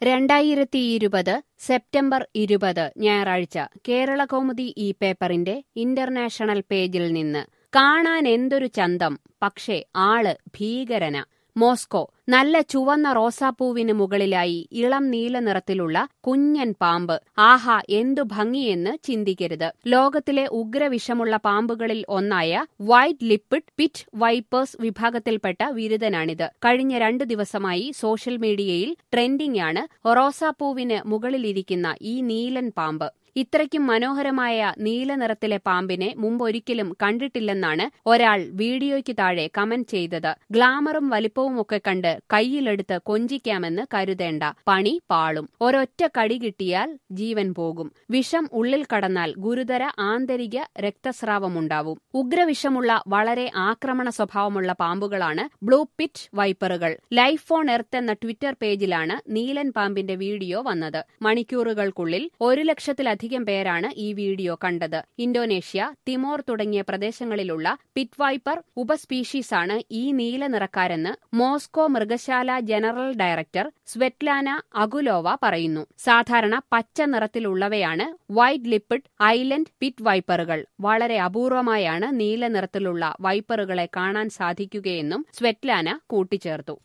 രണ്ടായിരത്തി ഇരുപത് സെപ്റ്റംബർ ഇരുപത് ഞായറാഴ്ച കേരളകൗമുദി ഈ പേപ്പറിന്റെ ഇന്റർനാഷണൽ പേജിൽ നിന്ന് കാണാൻ എന്തൊരു ചന്തം പക്ഷേ ആള് ഭീകരന മോസ്കോ നല്ല ചുവന്ന റോസാപ്പൂവിന് മുകളിലായി ഇളം നീല നിറത്തിലുള്ള കുഞ്ഞൻ പാമ്പ് ആഹാ എന്തു ഭംഗിയെന്ന് ചിന്തിക്കരുത് ലോകത്തിലെ ഉഗ്രവിഷമുള്ള പാമ്പുകളിൽ ഒന്നായ വൈറ്റ് ലിപ്പിഡ് പിറ്റ് വൈപ്പേഴ്സ് വിഭാഗത്തിൽപ്പെട്ട വിരുദ്ധനാണിത് കഴിഞ്ഞ രണ്ടു ദിവസമായി സോഷ്യൽ മീഡിയയിൽ ട്രെൻഡിംഗ് ആണ് റോസാപ്പൂവിന് മുകളിലിരിക്കുന്ന ഈ നീലൻ പാമ്പ് ഇത്രയ്ക്കും മനോഹരമായ നീല നിറത്തിലെ പാമ്പിനെ മുമ്പൊരിക്കലും കണ്ടിട്ടില്ലെന്നാണ് ഒരാൾ വീഡിയോയ്ക്ക് താഴെ കമന്റ് ചെയ്തത് ഗ്ലാമറും വലിപ്പവുമൊക്കെ കണ്ട് കയ്യിലെടുത്ത് കൊഞ്ചിക്കാമെന്ന് കരുതേണ്ട പണി പാളും ഒരൊറ്റ കടി കിട്ടിയാൽ ജീവൻ പോകും വിഷം ഉള്ളിൽ കടന്നാൽ ഗുരുതര ആന്തരിക രക്തസ്രാവമുണ്ടാവും ഉഗ്രവിഷമുള്ള വളരെ ആക്രമണ സ്വഭാവമുള്ള പാമ്പുകളാണ് ബ്ലൂ പിറ്റ് വൈപ്പറുകൾ ലൈഫ് ഫോൺ എർത്ത് എന്ന ട്വിറ്റർ പേജിലാണ് നീലൻ പാമ്പിന്റെ വീഡിയോ വന്നത് മണിക്കൂറുകൾക്കുള്ളിൽ ഒരു ലക്ഷത്തിലധികം ലക്ഷത്തിലധികം പേരാണ് ഈ വീഡിയോ കണ്ടത് ഇന്തോനേഷ്യ തിമോർ തുടങ്ങിയ പ്രദേശങ്ങളിലുള്ള പിറ്റ് വൈപ്പർ ഉപസ്പീഷീസാണ് ഈ നീല നിറക്കാരെന്ന് മോസ്കോ മൃഗശാല ജനറൽ ഡയറക്ടർ സ്വെറ്റ്ലാന അഗുലോവ പറയുന്നു സാധാരണ പച്ച നിറത്തിലുള്ളവയാണ് വൈറ്റ് ലിപ്പിഡ് ഐലൻഡ് പിറ്റ് വൈപ്പറുകൾ വളരെ അപൂർവമായാണ് നീല നിറത്തിലുള്ള വൈപ്പറുകളെ കാണാൻ സാധിക്കുകയെന്നും സ്വെറ്റ്ലാന കൂട്ടിച്ചേർത്തു